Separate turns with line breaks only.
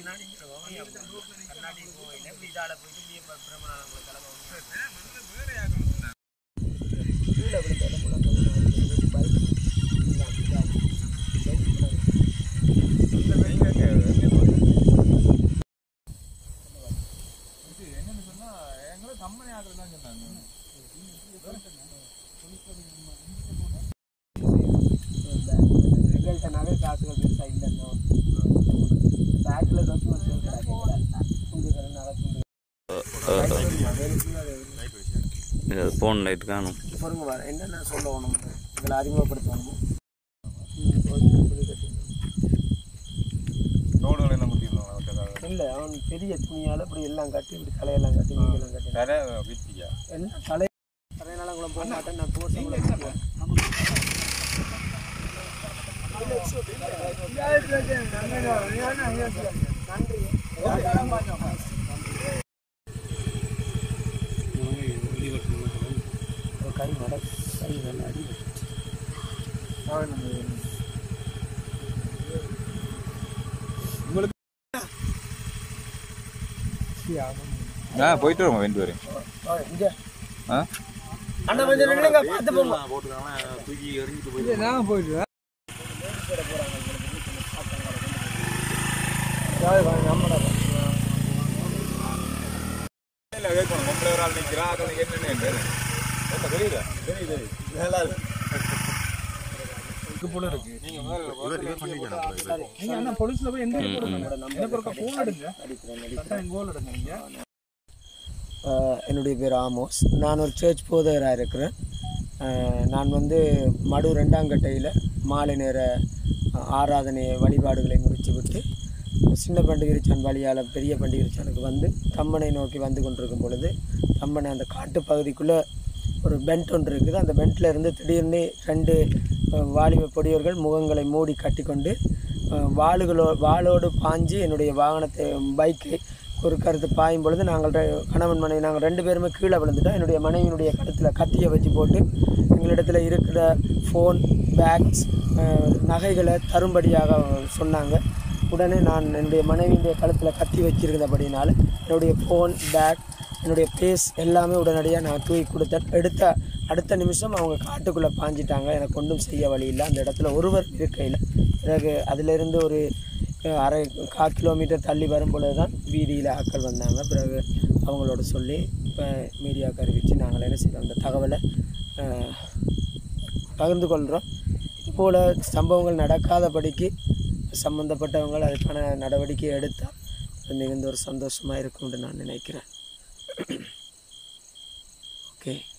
கண்ணாடி கண்ணாடி போயில இப்படி இதால போயிட்டு இப்படியே பிரமணாங்களுக்கு கீழே விழுந்தாலும் முழங்கால் பைக்
என்னன்னு சொன்னா எங்களை கம்பெனி ஆகுறது தான் சொன்னாங்க
எங்கள்கிட்ட நகை காசுகள் பெருசாக இல்லைன்னா பேக்கில் டாக்குமெண்ட்ஸ் துண்டுகள் நகை துண்டுகள்
ஃபோன் லைட் காணும்
பொறுங்க வர என்னென்ன சொல்லணும் இதில் அறிமுகப்படுத்தணும்
ரோடுகளை என்ன முட்டிருந்தாங்க
இல்லை அவன் பெரிய துணியால் இப்படி எல்லாம் கட்டி இப்படி தலையெல்லாம் கட்டி நீங்கெல்லாம் கட்டி
தர வித்தியா
எல்லாம் தலை தலையெல்லாம் கூட போக மாட்டேன் நான் தோசை கூட கை மட கை நல்லா அடி
ஆ போயிட்டு வருவோம் ரெண்டு பேரும்
இங்கே
ஆ
அண்ணா கொஞ்சம் நில்லுங்க பார்த்து போங்க
இல்ல கேட்கணும் பொம்பளை ஒரு ஆள் நிக்கிறா அதுக்கு என்னன்னு என்ன என்ன தெரியுதா தெரியுது தெரியுது நல்லா இருக்கு போல இருக்கு நீங்க முதல்ல
நீங்க அண்ணா போலீஸ்ல போய் எந்த எனக்கு ஒரு ஃபோன் எடுங்க கரெக்டாக கோல் எடுங்க நீங்க
ஆஹ் என்னுடைய பேர் ஆமோஸ் நான் ஒரு சர்ச் போதகராக இருக்கிறேன் ஆஹ் நான் வந்து மடு ரெண்டாங்கட்டையில் மாலை நேர ஆஹ், ஆராதனை வழிபாடுகளை முடித்துவிட்டு சின்ன பண்டிகிரிச்சான் வழியால் பெரிய பண்டிகிரிச்சானுக்கு வந்து தம்மனை நோக்கி வந்து கொண்டிருக்கும் பொழுது தம்மனை அந்த காட்டு பகுதிக்குள்ளே ஒரு பெண்ட் ஒன்று இருக்குது அந்த பெண்ட்டில் இருந்து திடீர்னு ரெண்டு ஆஹ், வாலிப பொடியவர்கள் முகங்களை மூடி கட்டிக்கொண்டு ஆஹ், வாளுகளோ வாளோடு பாஞ்சு என்னுடைய வாகனத்தை பைக்கை ஒரு கருத்து பாயும் பொழுது நாங்கள் ரெ- கணவன் மனைவி நாங்கள் ரெண்டு பேருமே கீழே விழுந்துட்டோம் என்னுடைய மனைவியினுடைய கழுத்தில் கத்தியை வச்சு போட்டு எங்களிடத்தில் இருக்கிற ஃபோன் பேக்ஸ் நகைகளை தரும்படியாக சொன்னாங்க உடனே நான் என்னுடைய மனைவியுடைய கழுத்தில் கத்தி வச்சிருந்தபடினால என்னுடைய ஃபோன் பேக் என்னுடைய பேஸ் எல்லாமே உடனடியாக நான் தூக்கி கொடுத்தேன் எடுத்த அடுத்த நிமிஷம் அவங்க காட்டுக்குள்ளே பாஞ்சிட்டாங்க எனக்கு ஒன்றும் செய்ய வழி இல்லை அந்த இடத்துல ஒருவர் இருக்கையில் பிறகு அதிலிருந்து ஒரு அஹ், அரை கா கிலோமீட்டர் தள்ளி வரும் பொழுது தான் வீதியில் ஆட்கள் வந்தாங்க பிறகு அவங்களோட சொல்லி இப்போ மீடியாவுக்கு அறிவித்து நாங்கள் என்ன செய்தோம் அந்த தகவலை அஹ், பகிர்ந்து கொள்கிறோம் இதுபோல் சம்பவங்கள் நடக்காதபடிக்கு சம்மந்தப்பட்டவங்க அதுக்கான நடவடிக்கை எடுத்தால் அது மிகுந்த ஒரு சந்தோஷமாக இருக்கும்னு நான் நினைக்கிறேன் ஓகே